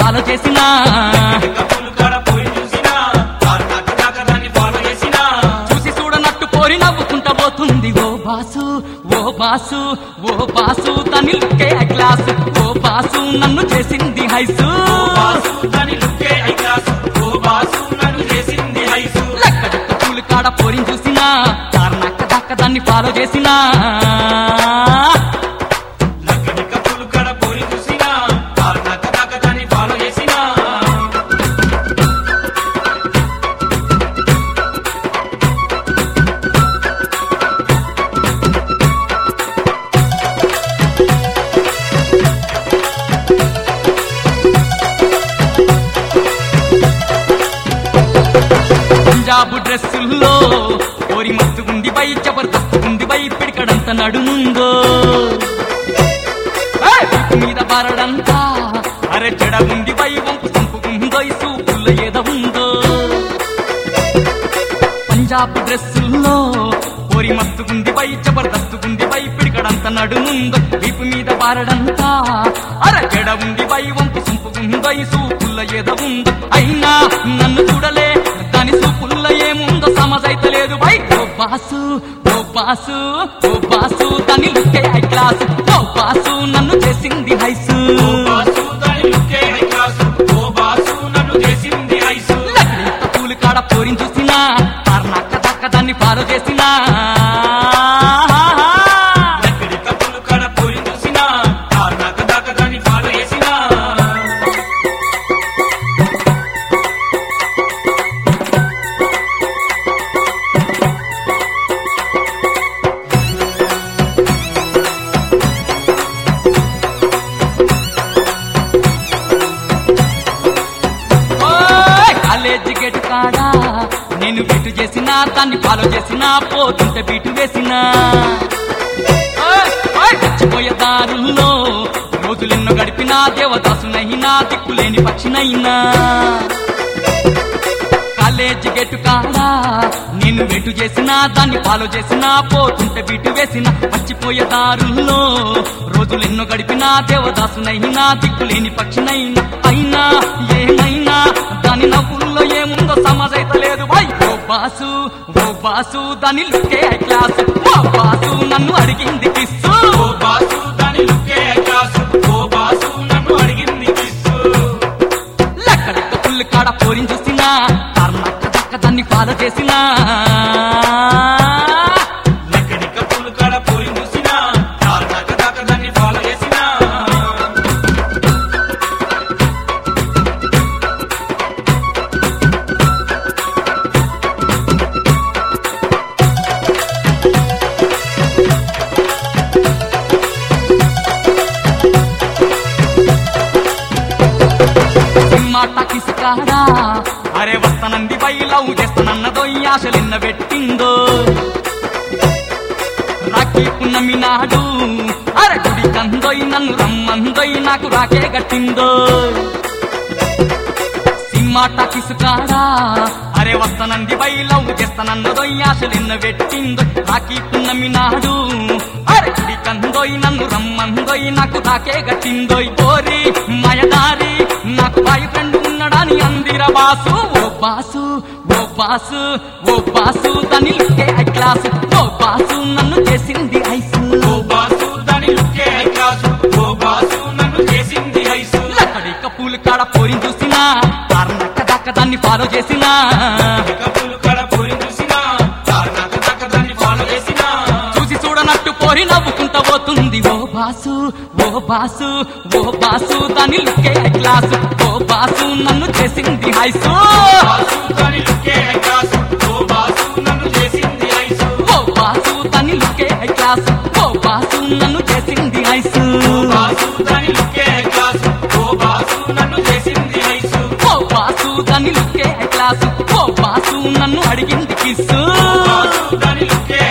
Follow చేసినా కప్పులు కాడ పోయి చూసినా కారు నక్క దాకా దాన్ని ఫాలో చేసినా చూసి చూడనట్టు పోరి నవ్వుకుంటా పోతుంది ఓ బాసు ఓ బాసు ఓ బాసు తని లుక్కే క్లాస్ ఓ బాసు నన్ను చేసింది హైసు ఓ బాసు దాని లుక్కే ఐ క్లాసు ఓ బాసు నన్ను చేసింది హైసు లెక్క జుట్టు పూలు కాడ పోరిని చూసినా కారణక్క దక్క దాన్ని ఫాలో చేసినా లక్కని కప్పులు కాడ పోయి చూసినా కారు నక్క దాకా దాన్ని ఫాలో చేసినా పంజాబు డ్రెస్సుల్లో పోరి మస్తుగుంది బై జబర్దస్తుగుంది బై పిడికడంత నడుముందో ఏయ్! వీపు మీద బారడంతా అరే జడ ఉంది బై వంపు సంపుకుందో ఈ సూపుల్లో ఏదో ఉందో పంజాబ్ డ్రెస్సుల్లో పోరి మస్తుగుంది బై జబర్దస్తుగుంది బై పిడికడంత నడుముందో వీపు మీద బారడంతా అరే జడ ఉంది బై వంపు సంపుకుందో ఈ సూపుల్లో ఏదో ఉందో అయినా నన్ను చూడలే దాని సూపుల్లో ఏముందో సమజైతే లేదు బై ఓ బాసు ఓ బాసు ఓ బాసు దాని లుక్కే హై క్లాస్ ఓ బాసు నన్ను చేసింది హైసు ఓ బాసు దాని లుక్కే ఐ క్లాసు ఓ బాసు నన్ను చేసింది హైసు లగ్నీత పూలు కాడ పోరిని చూసినా కార్నాక దక్క దాన్ని ఫాలో చేసినా లక్కడి కప్పులు కాడ పోయి చూసినా కారు నక్క దాకా దాన్ని ఫాలో చేసినా ఓయ్! కాలేజీ గేటు కాడా నేను బీటు చేసినా దాన్ని ఫాలో చేసినా పోతుంటే బీటు వేసినా ఓయ్! ఓయ్! చచ్చిపోయే దారుల్లో రోజులెన్నో గడిపినా దేవదాసునైనా దిక్కులేని పక్షినైనా కాలేజీ గేటు కాడా నేను వెటు చేసినా దాన్ని ఫాలో చేసినా పోతుంటే బీటు వేసినా మర్చిపోయే దారుల్లో రోజులెన్నో గడిపినా దేవదాసునైనా దిక్కులేని పక్షినైనా అయినా ఏమైనా దాని నవ్వుల్లో ఏముందో సమజైత లేదు బై ఓ బాసు ఓ బాసు దాని లుక్కే క్లాస్ ఓ బాసు నన్ను అడిగింది కిస్సు ఓ బాసు దాని లుక్కే ఐ క్లాసు ఓ బాసు నన్ను అడిగింది కిస్సు లెక్కడెక్క పుల్లు కాడ పోరిని చూసినా కర్ణక్క దక్క దాన్ని ఫాలో చేసినా లక్కడి కప్పులు కాడ పోయి చూసినా కారు నక్క దాకా దాన్ని ఫాలో చేసినా మాట కిసుకాడా అరే వస్తానంది బై లవ్ చేస్తానన్నదో ఈ ఆశలెన్న పెట్టిందో రాఖీ పున్నమి నాడు అరే గుడి కందోయ్ నన్ను రమ్మందోయ్ నాకు రాకే గట్టిందో సినిమాట కిసుకాడా అరే వస్తానంది బై లవ్ చేస్తానన్నదో ఈ ఆశలెన్న పెట్టిందో రాఖీ పున్నమి నాడు అరే గుడి కందోయ్ నన్ను రమ్మందోయ్ నాకు రాకే గట్టిందోయ్ పోరి మాయదారి నాకు బాయ్ ఫ్రెండ్ ఉన్నాడని అందిర బాసు ఓ బాసు ఓ బాసు ఓ బాసు దాని లుక్కే ఐ క్లాస్ ఓ బాసు నన్ను చేసింది ఐసు ఓ బాసు దాని లుక్కే ఐ క్లాసు ఓ బాసు నన్ను చేసింది హైసు లక్కడి కప్పులు కాడ పోరి చూసినా కారణక్క దక్క దాన్ని ఫాలో చేసినా కప్పులు కాడ పోయి చూసినా కారు నక్క దాకా దాన్ని ఫాలో చేసినా చూసి చూడనట్టు పోరి నవ్వుకుంటా పోతుంది ఓ బాసు ఓ బాసు ఓ బాసు దాని లుక్కే ఐ క్లాస్ ఓ బాసు నన్ను చేసింది హైసు బాసు దాని లుక్కే ఐ క్లాసు ఓ బాసు నన్ను చేసింది హైసు ఓ బాసు దాని లుక్కే ఐ క్లాస్ ఓ బాసు నన్ను చేసింది హైసు ఓ బాసు దాని లుక్కే ఐ క్లాసు ఓ బాసు నన్ను చేసింది హైసు ఓ బాసు దాని లుక్కే ఐ క్లాస్ ఓ బాసు నన్ను అడిగింది కిస్సు బాసు దాని లుక్కే